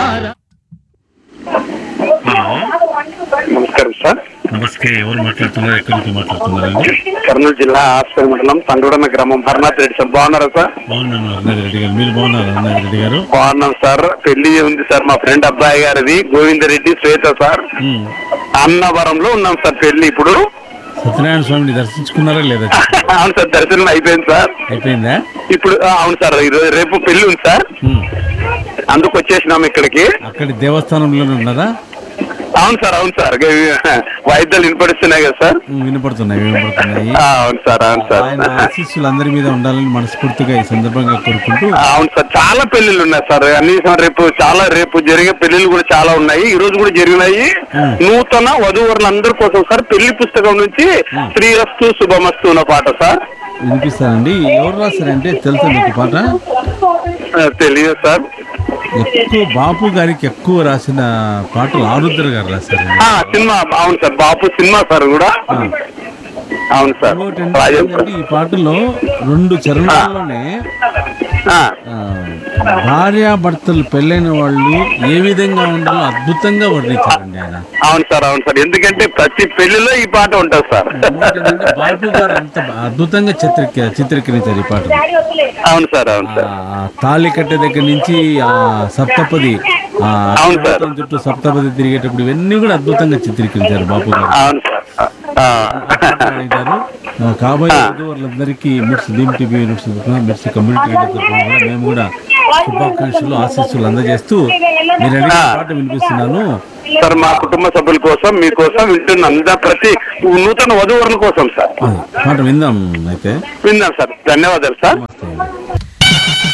నమస్కారం సార్ నమస్తే ఎవరు మాట్లాడుతున్నారు ఎక్కడి నుంచి మాట్లాడుతున్నారండి కర్నూలు జిల్లా ఆస్పత్రి మండలం తంగడన్న గ్రామం హర్నాథ్ రెడ్డి సార్ బాగున్నారా సార్ బాగున్నాను అరుణాథ్ రెడ్డి గారు మీరు బాగున్నారు అరుణాథ్ రెడ్డి గారు బాగున్నాం సార్ పెళ్లి ఉంది సార్ మా ఫ్రెండ్ అబ్బాయి గారిది గోవిందరెడ్డి శ్వేత సార్ ఉమ్. అన్నవరంలో ఉన్నాం సార్ పెళ్లి ఇప్పుడు సత్యనారాయణ స్వామిని దర్శించుకున్నారా లేదా అవును సార్ దర్శనం అయిపోయింది సార్ అయిపోయిందా ఇప్పుడు ఆ, అవును సార్ ఈరోజు రేపు పెళ్లి ఉంది సార్ ఉమ్. అందుకు వచ్చేసినాం ఇక్కడికి అక్కడి దేవస్థానంలోనే ఉన్నారా అవును సార్ అవును సార్ వాయిద్యాలు వినపడిస్తున్నాయి కదా సార్ ఉమ్, వినపడుతున్నాయి వినపడుతున్నాయి ఆ, అవును సార్ అవును సార్ ఆయన ఆశీస్సులు అందరి మీద ఉండాలని మనస్ఫూర్తిగా ఈ సందర్భంగా కోరుకుంటూ అవును సార్ చాలా పెళ్లిళ్ళు ఉన్నాయి సార్ కనీసం రేపు చాలా రేపు జరిగే పెళ్లిళ్ళు కూడా చాలా ఉన్నాయి ఈ రోజు కూడా జరిగినాయి Hmm. నూతన వధువరులందరి కోసం సార్ పెళ్లి పుస్తకం నుంచి శ్రీరస్తు శుభమస్తు అన్న పాట సార్ వినిపిస్తానండి ఎవరు రాశారంటే తెలుసా మీకు పాట ఆ, తెలియదు సార్ ఎక్కువ బాపు గారికి ఎక్కువ రాసిన పాటలు ఆరుద్ర గారు రాశారండి ఆ, సినిమా అవును సార్ బాపు సినిమా సార్ కూడా అవును సార్ ఇంకోటి రాజేంద్ర ఏంటంటే ఈ పాటలో రెండు చరణాల్లోనే ఆ, ఆ, భార్యాభర్తలు పెళ్ళైన వాళ్ళు ఏ విధంగా ఉండాలో అద్భుతంగా వర్ణించారండి ఆయన అవును సార్ అవును సార్ ఎందుకంటే ప్రతి పెళ్లిలో ఈ పాట ఉంటుంది సార్ ఇంకోటి ఏంటంటే బాపు గారు అంత అద్భుతంగా చిత్రీక చిత్రీకరించారు ఈ పాట అవును సార్ అవును సార్ తాళి కట్టే దగ్గర నుంచి ఆ సప్తపది ఆ అవును సార్. అష్టోత్తరం చుట్టూ సప్తపది తిరిగేటప్పుడు ఇవన్నీ కూడా అద్భుతంగా చిత్రీకరించారు బాపు గారు అవును సార్ ఆ, గారు ఆ, కాబోయే వధువులందరికీ మిర్స్ డీమ్ టీవీ యూనిట్స్ తరఫున మిర్స్ కమ్యూనిటీ యూనిట్ తరఫున కూడా మేము కూడా శుభాకాంక్షలు ఆశీస్సులు అందజేస్తూ మీరు అడిగిన పాట వినిపిస్తున్నాను సార్ మా కుటుంబ సభ్యుల కోసం మీకోసం వింటున్నాం ఇంకా ప్రతి నూతన వధువరుల కోసం సార్ అది పాట విందాం అయితే విందాం సార్ ధన్యవాదాలు సార్ నమస్తే